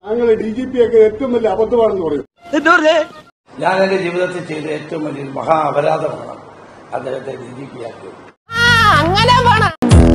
ഞങ്ങൾ D G P ഒക്കെ ഏറ്റവും വലിയ അബദ്ധമാണെന്ന് പറയും ഞാൻ എന്റെ ജീവിതത്തിൽ ചെയ്ത ഏറ്റവും വലിയൊരു മഹാ അപരാധമാണ് അദ്ദേഹത്തെ ഡി ജി പി ആക്കിയത് അങ്ങനെ വേണം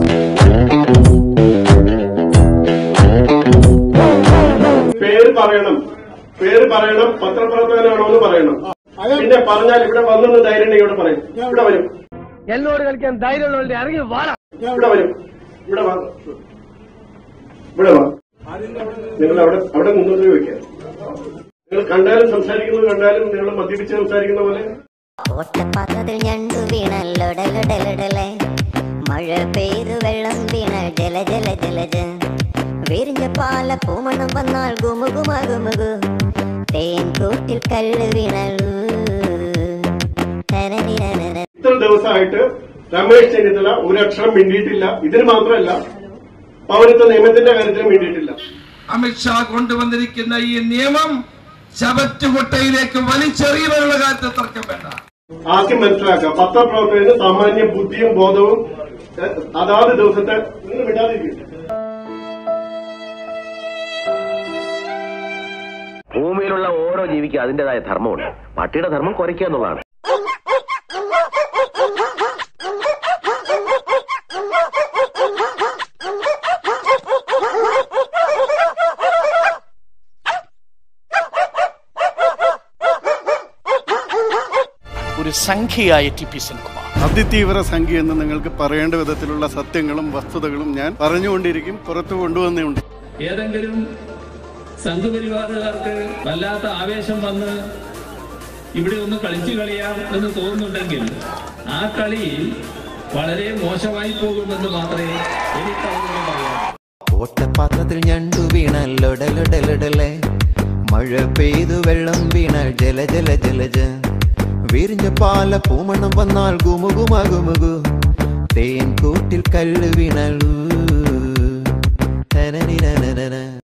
പേര് പറയണം പേര് പറയണം പത്രപ്രവർത്തകനാണോ എന്ന് പറയണം അയാൾ പിന്നെ പറഞ്ഞാൽ ഇവിടെ വന്നെന്ന് ധൈര്യം ഉണ്ടെങ്കിൽ ഇവിടെ പറയും ഇവിടെ വരും എന്നോട് കളിക്കാൻ ധൈര്യമുള്ളവരുടെ ഇറങ്ങി വാടാ ഇവിടെ വരും ഇവിടെ വാ ഇവിടെ വാ നിങ്ങൾ അവിടെ അവിടെ മുന്നോട്ട് ചോദിക്കാം നിങ്ങൾ കണ്ടാലും സംസാരിക്കുന്നത് കണ്ടാലും നിങ്ങൾ മദ്യപിച്ച് സംസാരിക്കുന്ന പോലെ ഒറ്റപ്പാത്രത്തിൽ ഞണ്ടു വീണല്ലോ ഡലഡലഡലെ മഴ പെയ്തു വെള്ളം വീണ ജല ജല ജലജ വിരിഞ്ഞ പാല പൂമണം വന്നാൽ ഗുമുകുമാ ഗുമുകു തേൻ കൂട്ടിൽ കല്ല് വീണു തരനിരനര ഇത്ര ദിവസമായിട്ട് രമേശ് ചെന്നിത്തല ഒരു അക്ഷരം മിണ്ടിയിട്ടില്ല ഇതിന് മാത്രമല്ല പൗരത്വ നിയമത്തിന്റെ കാര്യത്തിലും മിണ്ടിയിട്ടില്ല അമിത്ഷാ കൊണ്ടുവന്നിരിക്കുന്ന ഈ നിയമം ശവറ്റുകുട്ടയിലേക്ക് വലിച്ചെറിയുവാനുള്ള കാര്യത്തിൽ തർക്കം വേണ്ട ആദ്യം മനസ്സിലാക്കുക പത്രപ്രവർത്തകന് സാമാന്യ ബുദ്ധിയും ബോധവും എ, അതാത് ദിവസത്തെ നിങ്ങൾ വിടാതിരിക്കും ഭൂമിയിലുള്ള ഓരോ ജീവിക്കും അതിന്റേതായ ധർമ്മമുണ്ട് പട്ടിയുടെ ധർമ്മം കുറയ്ക്കുക എന്നുള്ളതാണ് ഒരു സംഖ്യയായ ടി പി സെൻകുമാർ അതിതീവ്ര സംഖ്യ എന്ന് നിങ്ങൾക്ക് പറയേണ്ട വിധത്തിലുള്ള സത്യങ്ങളും വസ്തുതകളും ഞാൻ പറഞ്ഞുകൊണ്ടിരിക്കും പുറത്തു കൊണ്ടുവന്നേയുണ്ട് ഏതെങ്കിലും സംഘപരിവാറുകാർക്ക് വല്ലാത്ത ആവേശം വന്ന് ഇവിടെ ഒന്ന് കളിച്ചു കളിയാം എന്ന് തോന്നുന്നുണ്ടെങ്കിൽ ആ കളി വളരെ മോശമായി പോകുമെന്ന് മാത്രമേ എനിക്ക് അവരോട് പറയാം ഓട്ടപാത്രത്തിൽ ഞണ്ടു വീണല്ലോ ഡലഡലഡലെ മഴ പെയ്തു വെള്ളം വീണ ജല ജല ജലജ വിരിഞ്ഞ പാല പൂമണം വന്നാൽ ഗുമുകുമാ ഗുമുകു തേൻ കൂട്ടിൽ കല്ല് വീണു തനനിരനന